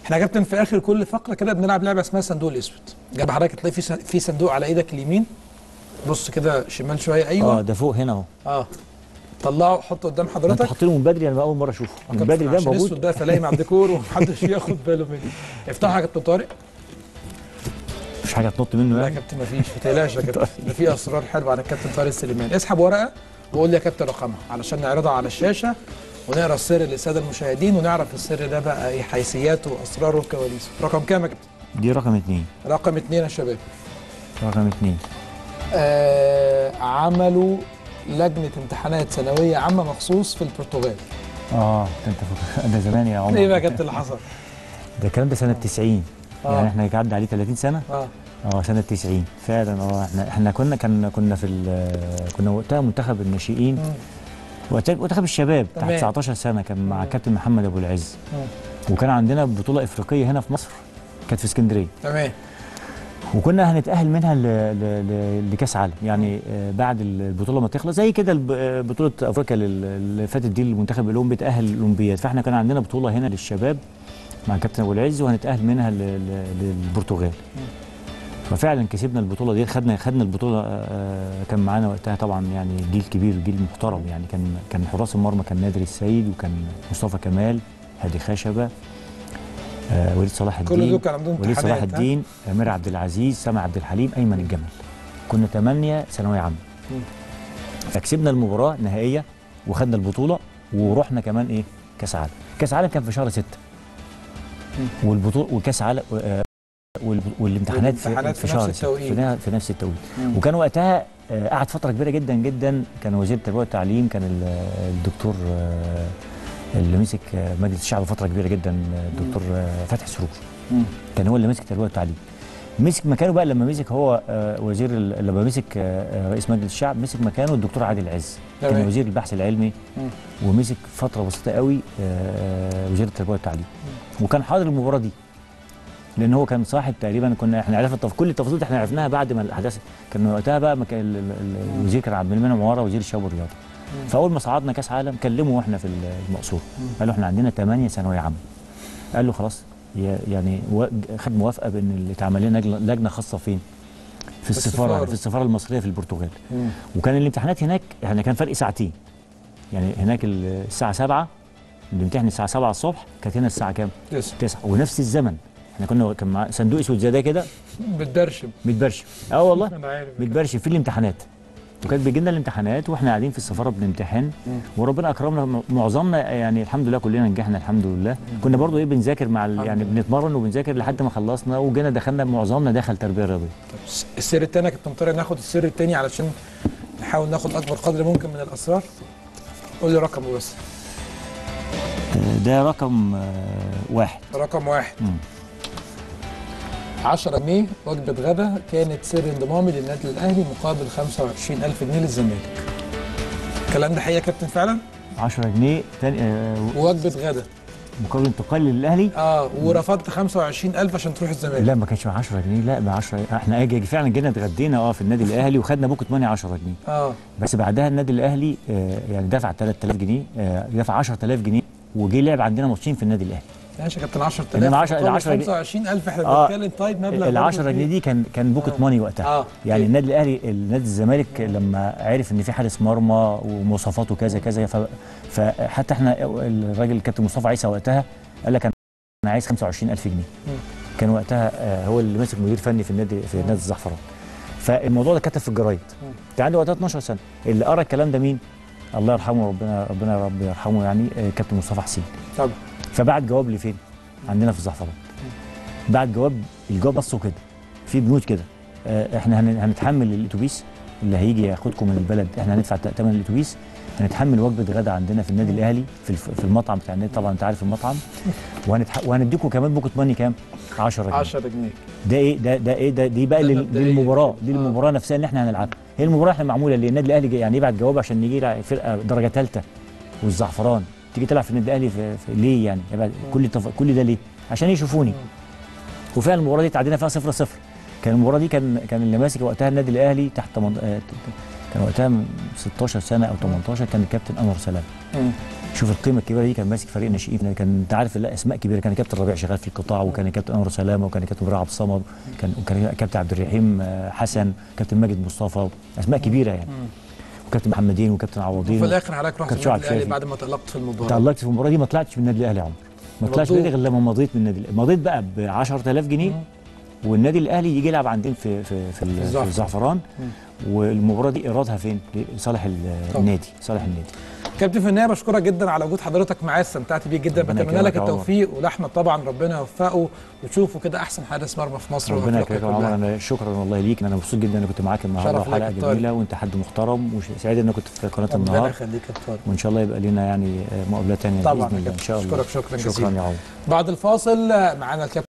احنا يا كابتن في اخر كل فقره كده بنلعب لعبه اسمها صندوق الاسود جنب حضرتك تلاقي في سن- في صندوق على ايدك اليمين بص كده شمال شويه اه ايوه ده فوق هنا اهو اه طلعه حطه قدام ما انت حضرتك حاطينه من بدري انا اول مره اشوفه من كابتن بدري ده عشان موجود الاسود ده فلاقي مع الديكور ومحدش ياخد باله منه افتحها يا كابتن طارق مفيش حاجه تنط منه لا يا يعني كابتن مفيش ما تقلقش يا كابتن ده في اسرار حلوه عن الكابتن طارق سليمان اسحب ورقه وقول لي يا كابتن رقمها علشان نعرضها على الشاشه ونقرا السر للساده المشاهدين ونعرف السر ده بقى ايه حيثياته واسراره وكواليسه رقم كام يا كابتن دي رقم اتنين رقم اتنين يا شباب رقم اتنين آه عملوا لجنه امتحانات ثانويه عامه مخصوص في البرتغال اه ده انت فاكر- ده زمان يا عمر ايه بقى يا كابتن اللي حصل؟ ده الكلام ده سنه 90 آه. يعني احنا عدى عليه 30 سنه اه اه سنه 90 فعلا اه احنا احنا كنا كان كنا في ال- كنا وقتها منتخب الناشئين مم. وقتها منتخب الشباب تحت تمام. 19 سنه كان مع كابتن محمد ابو العز مم. وكان عندنا بطوله افريقيه هنا في مصر كانت في اسكندريه تمام وكنا هنتاهل منها ل- ل- ل- لكاس عالم يعني آه، بعد البطوله ما تخلص زي كده الب- آه، بطوله افريقيا لل- اللي فاتت دي المنتخب الاولمبي تاهل الاولمبياد فاحنا كان عندنا بطوله هنا للشباب مع كابتن ابو العز وهنتاهل منها ل- ل- للبرتغال ففعلا كسبنا البطوله دي خدنا خدنا البطوله آه، كان معانا وقتها طبعا يعني جيل كبير جيل محترم يعني كان كان حراس المرمى كان نادر السيد وكان مصطفى كمال هادي خشبه آه، وليد صلاح الدين كل دول كان عندهم وليد صلاح امتحانات ها؟ الدين امير عبد العزيز سامع عبد الحليم ايمن الجمل كنا ثمانيه ثانويه عامه مم. فكسبنا المباراه نهائيه وخدنا البطوله ورحنا كمان ايه كاس عالم كاس عالم كان في شهر ستة والبطوله وكاس عالم آه، والب- والامتحانات في, والامتحانات في في شهر نفس ستة التوقيت. في, نا- في نفس التوقيت مم. وكان وقتها آه، قعد فتره كبيره جدا جدا كان وزير التربيه والتعليم كان ال- الدكتور آه، اللي مسك آه، مجلس الشعب فتره كبيره جدا آه، الدكتور آه، فتحي سرور مم. كان هو اللي ماسك التربيه والتعليم مسك مكانه بقى لما مسك هو آه، وزير ال- لما مسك آه، آه، رئيس مجلس الشعب مسك مكانه الدكتور عادل عز كان تمام. وزير البحث العلمي مم. ومسك فتره بسيطه قوي آه، وزير التربيه والتعليم وكان حاضر المباراه دي لان هو كان صاحب تقريبا كنا احنا عرفنا التف... كل التفاصيل دي احنا عرفناها بعد ما الاحداث كان وقتها بقى مكان ال- ال- الوزير كان عبد المنعم عماره وزير الشباب والرياضه فاول ما صعدنا كاس عالم كلمه واحنا في المقصوره قال له احنا عندنا 8 ثانويه عامه قال له خلاص ي- يعني و- خد موافقه بان اللي اتعمل لنا لجنة- لجنه خاصه فين؟ في السفاره السفارة. في السفاره المصريه في البرتغال مم. وكان الامتحانات هناك يعني كان فرق ساعتين يعني هناك ال- الساعه 7 اللي بيمتحن الساعه 7 الصبح كانت هنا الساعه كام؟ يس 9 ونفس الزمن احنا كنا كان مع صندوق اسود زي ده كده بتدرشم متبرشم اه والله انا عارف متبرشم في الامتحانات وكانت بيجي لنا الامتحانات واحنا قاعدين في السفاره بنمتحن وربنا اكرمنا م- معظمنا يعني الحمد لله كلنا نجحنا الحمد لله كنا برضو ايه بنذاكر مع ال- يعني بنتمرن وبنذاكر لحد ما خلصنا وجينا دخلنا معظمنا دخل تربيه رياضيه طب السر التاني يا كابتن طارق ناخد السر التاني علشان نحاول ناخد اكبر قدر ممكن من الاسرار قول لي رقمه بس آه، ده رقم آه، واحد رقم واحد مم. 10 جنيه وجبة غدا كانت سر انضمامي للنادي الأهلي مقابل 25000 جنيه للزمالك. الكلام ده حقيقة يا كابتن فعلا؟ 10 جنيه تاني آه، ووجبة غدا مقابل انتقال للاهلي اه ورفضت 25000 عشان تروح الزمالك. لا ما كانش ب 10 جنيه لا ب 10 احنا اجي فعلا جينا اتغدينا اه في النادي الاهلي وخدنا بوكت ماني 10 جنيه اه بس بعدها النادي الاهلي آه، يعني دفع 3000 جنيه آه، دفع 10000 جنيه وجي لعب عندنا ماتشين في النادي الاهلي ماشي يا كابتن 10000 إنما 10 ال 10 جنيه- 25000 احنا آه، بنتكلم طيب مبلغ ال برضه 10 جنيه كبير. دي كان كان بوكت ماني وقتها آه. يعني إيه. النادي الاهلي النادي الزمالك لما عرف ان في حارس مرمى ومواصفاته كذا كذا ف- فحتى احنا الراجل الكابتن مصطفى عيسى وقتها قال لك انا عايز 25000 جنيه كان وقتها آه، هو اللي ماسك مدير فني في النادي في نادي الزعفران فالموضوع ده كتب في الجرايد كان عندي وقتها 12 سنه اللي قرا الكلام ده مين الله يرحمه ربنا ربنا يا رب يرحمه يعني آه، كابتن مصطفى حسين طبعا فبعت جواب لفين؟ عندنا في الزعفران بعت جواب الجواب بصوا كده في بنود كده آه، احنا هن- هنتحمل الاتوبيس اللي هيجي ياخدكم من البلد احنا هندفع ثمن الاتوبيس هنتحمل وجبه غدا عندنا في النادي الاهلي في الف- في المطعم بتاع النادي طبعا انت عارف المطعم وهنتح... وهنديكم كمان بوكت ماني كام 10 جنيه 10 جنيه ده ايه ده ده ايه ده دي بقى ده لل- مبدئياً للمباراه كده. دي آه. المباراه نفسها اللي احنا هنلعبها هي المباراه احنا معموله ليه النادي الاهلي جاي- يعني يبعت جواب عشان يجي يلعب فرقه درجه ثالثه والزعفران تيجي تلعب في النادي الاهلي في, في ليه يعني يبعت كل تف... كل ده ليه عشان يشوفوني وفعلا المباراه دي تعدينا فيها 0 0 كان المباراه دي كان كان اللي ماسك وقتها النادي الاهلي تحت تمن... آه، كان وقتها من 16 سنه او 18 كان الكابتن انور سلام مم. شوف القيمه الكبيره دي كان ماسك فريق ناشئين كان انت عارف لا اسماء كبيره كان كابتن ربيع شغال في القطاع وكان كابتن انور سلامه وكان كابتن ابراهيم عبد الصمد كان وكان كابتن عبد الرحيم آه، حسن كابتن ماجد مصطفى اسماء كبيره يعني وكابتن محمدين وكابتن عوضين وفي الاخر حضرتك رحت كابتن النادي شعب الاهلي شافي. بعد ما تالقت في المباراه تعلقت في المباراه دي ما طلعتش من النادي الاهلي يا عمر ما طلعتش من مبروك. النادي غير لما مضيت من النادي الأهلي. مضيت بقى ب 10000 جنيه والنادي الاهلي يجي يلعب عندنا في في في, ال- في الزعفران. الزعفران والمباراه دي ايرادها فين؟ لصالح ال- طبعا. النادي صالح النادي كابتن في النهايه بشكرك جدا على وجود حضرتك معايا استمتعت بيه جدا ربنا بتمنى لك يكرمك يا عمر. التوفيق والاحمد طبعا ربنا يوفقه وتشوفوا كده احسن حارس مرمى في مصر ربنا وافريقيا يكرمك يا عمر كلها انا شكرا والله ليك انا مبسوط جدا اني كنت معاك النهارده شرف ليا حلقه يا طارق. جميله وانت حد محترم وسعيد انك كنت في قناه ربنا النهار يخليك يا طارق وان شاء الله يبقى لنا يعني مقابلات ثانيه طبعا باذن الله يا ان شاء كابتن. الله أشكرك شكراً شكرا جزيلاً. يا عمر بعد الفاصل معانا الكابتن